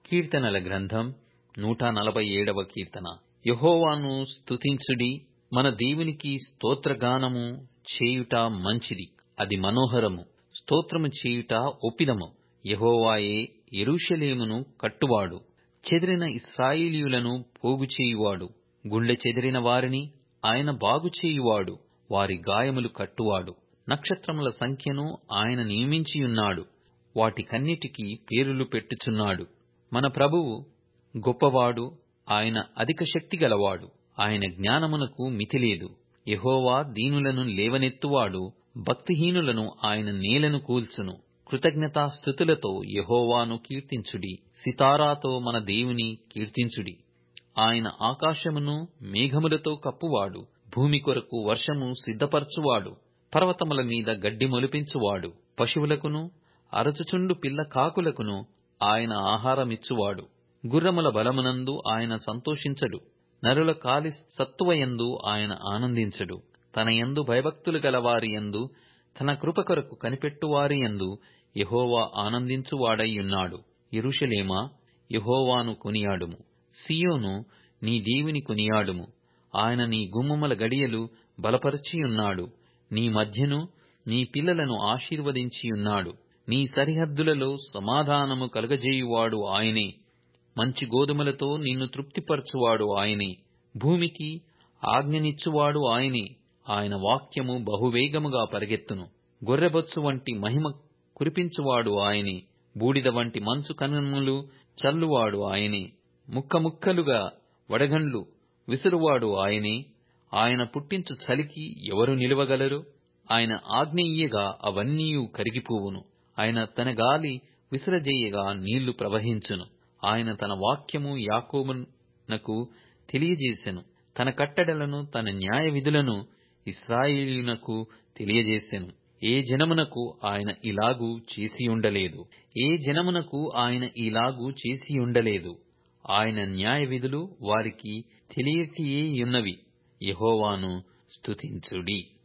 కీర్తనల గ్రంథం నూట నలభై ఏడవ కీర్తన యెహోవాను స్తుతించుడి మన దేవునికి స్తోత్రగానము చేయుట మంచిది అది మనోహరము స్తోత్రము చేయుట ఒప్పిదము యెహోవాయే యెరూషలేమును కట్టువాడు చెదిరిన ఇశ్రాయేలీయులను పోగు చేయువాడు గుండె చెదిరిన వారిని ఆయన బాగు చేయువాడు వారి గాయములు కట్టువాడు నక్షత్రముల సంఖ్యను ఆయన నియమించియున్నాడు వాటికన్నిటికీ పేరులు పెట్టుచున్నాడు మన ప్రభువు గొప్పవాడు ఆయన అధిక శక్తి గలవాడు ఆయన జ్ఞానమునకు మితిలేదు యెహోవా దీనులను లేవనెత్తువాడు భక్తిహీనులను ఆయన నేలను కూల్చును కృతజ్ఞతాస్థుతులతో యెహోవాను కీర్తించుడి సితారాతో మన దేవుని కీర్తించుడి ఆయన ఆకాశమును మేఘములతో కప్పువాడు భూమి కొరకు వర్షము సిద్ధపరచువాడు పర్వతముల మీద గడ్డి మొలిపించువాడు పశువులకును అరచుచుండు పిల్ల కాకులకును ఆయన ఆహారమిచ్చువాడు గుర్రముల బలమునందు ఆయన సంతోషించడు నరుల కాలి సత్తువయందు ఆయన ఆనందించడు తన యందు భయభక్తులు గలవారి యందు తన కృప కొరకు కనిపెట్టువారి యందు యెహోవా ఆనందించువాడైయున్నాడు యెరూషలేమా యెహోవాను కొనియాడుము సియోను నీ దేవుని కొనియాడుము ఆయన నీ గుమ్మముల గడియలు బలపరచియున్నాడు నీ మధ్యను నీ పిల్లలను ఆశీర్వదించియున్నాడు నీ సరిహద్దులలో సమాధానము కలుగజేయువాడు ఆయనే మంచి గోధుమలతో నిన్ను తృప్తిపరచువాడు ఆయనే భూమికి ఆజ్ఞనిచ్చువాడు ఆయనే ఆయన వాక్యము బహువేగముగా పరిగెత్తును గొర్రెబొచ్చు వంటి మహిమ కురిపించువాడు ఆయనే బూడిద వంటి మంచు కనుములు చల్లువాడు ఆయనే ముక్క ముక్కలుగా వడగండ్లు విసురువాడు ఆయనే ఆయన పుట్టించు చలికి ఎవరు నిలువగలరు ఆయన ఆజ్ఞ ఇయ్యగా అవన్నీయు కరిగిపోవును ఆయన తన గాలి విసరజేయగా నీళ్లు ప్రవహించును ఆయన తన వాక్యము యాకోబునకు తెలియజేసెను తన కట్టడలను తన న్యాయ విధులను ఇస్రాయేలీయునకు తెలియజేసెను ఏ జనమునకు ఆయన ఇలాగు చేసియుండలేదు ఏ జనమునకు ఆయన ఇలాగు చేసియుండలేదు ఆయన న్యాయ విధులు వారికి తెలియకయే యున్నవి యెహోవాను స్తుతించుడి